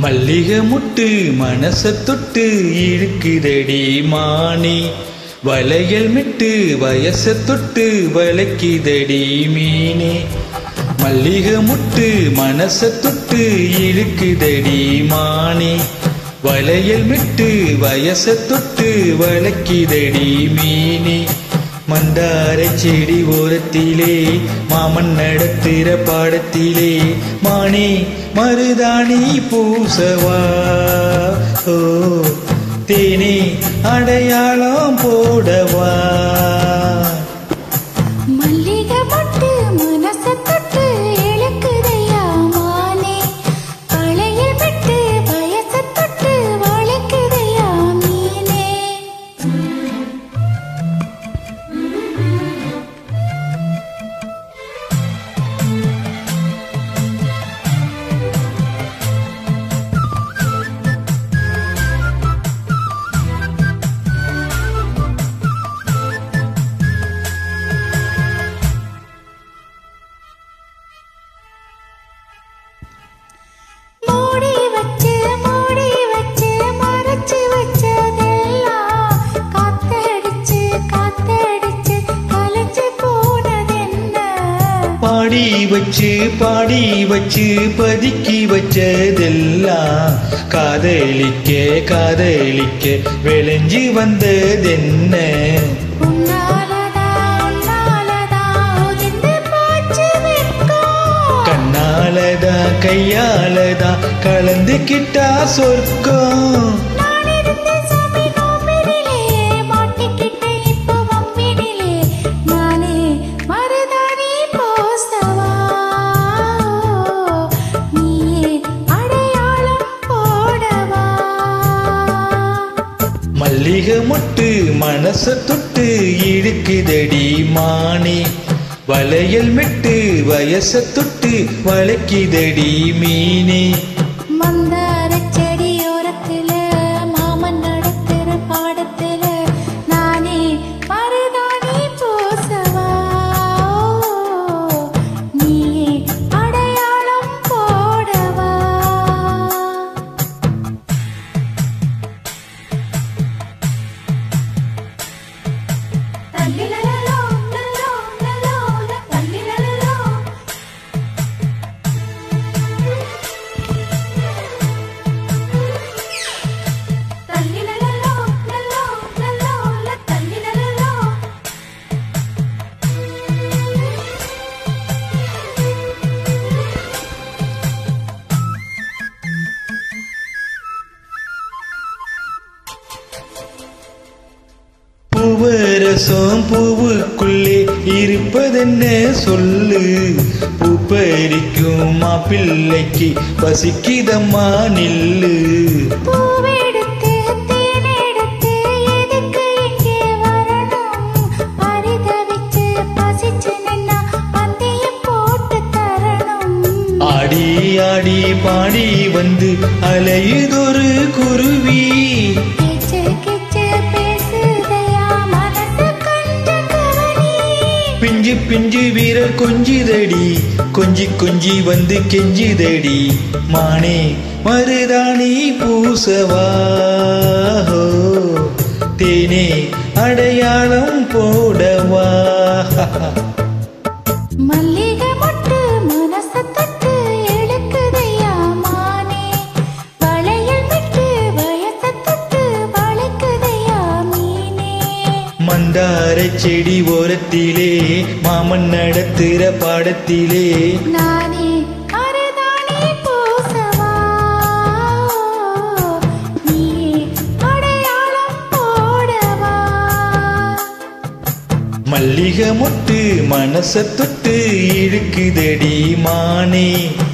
மல்லிகை முட்டு மனச தொட்டு இழுக்குதடி மானே வளையல் மிட்டு வயச தொட்டு வளைக்குதடி மீனே மல்லிகை முட்டு மனச தொட்டு இழுக்குதடி மானே வளையல் மிட்டு வயச தொட்டு வளைக்குதடி மீனே மந்தார செடி ஓரத்திலே மாமன் நடத்துற பாடத்திலே மானே மருதாணி பூசவா ஓ தேனே அடையாளம் போடவா மல்லிகை மொட்டு மனச தொட்டு இழுக்குதையா மானே வளையல் விட்டு வயச தொட்டு வளைக்குதையா மீனே மூடி வச்சு மூடி வச்சு மறைச்சு வச்சதெல்லாம் காத்தடிச்சு காத்தடிச்சு கலைச்சு போனதென்ன பாடி வச்சு பாடி வச்சு பதுக்கி வச்சதெல்லாம் காதலிக்க காதலிக்க விளைஞ்சு வந்ததென்ன உன்னாலதா உன்னாலதா உதிர்ந்து போச்சு வெட்கம் கண்ணாலதா கையாலதா கலந்துக்கிட்டா சொர்க்கம் நான் இருந்த சாமி நோம்பினிலே மாட்டிக்கிட்டேன் இப்போ வம்பினிலே நானே மருதாணி போசவா நீயே அடையாளம் போடவா மல்லிகை மொட்டு மனச தொட்டு இழுக்குதடி மானே வளையல் மெட்டு வயச தொட்டு வளைக்குதடி மீனே மந்தாரச் செடியோரத்தில மாமன் நடத்துற பாடத்தில நானே மருதாணி பூசவா நீயே அடையாளம் போடவா தல்லிலலலோ லலோ லலோ தல்லிலலலோ தல்லிலலலோ லலோ லலோ தல்லிலலலோ பூவரசம் பூவுக்குள்ளே இருப்பதென்ன சொல்லு பூ பறிக்கும் மாப்பிள்ளைக்கு பசிக்குதம்மா நில்லு பூவெடுத்து தேனெடுத்து எதுக்கு இங்கே வரணும் பரிதவிச்சு பசிச்சு நின்னா பந்தயம் போட்டு தரணும் ஆடி ஆடி பாடி வந்து அலையுதொரு குருவி கிச்சு கிச்சு பேசுதையா மனசு கொஞ்சம் கவனி பிஞ்சு பிஞ்சு வீரர் கொஞ்சிதடி கொஞ்சி கொஞ்சி வந்து கெஞ்சிதடி மானே மருதாணி பூசவா ஹோ, தேனே அடையாளம் போடவா மல்லிகை மொட்டு மனச தொட்டு இழுக்குதையா மானே வளையல் விட்டு வயச தொட்டு வளைக்குதையா மீனே மந்தார செடி ஓரத்திலே மாமன் நடத்துற பாடத்திலே நானே மருதாணி பூசவா நீயே அடையாளம் போடவா மல்லிகை மொட்டு மனச தொட்டு இழுக்குதடி மானே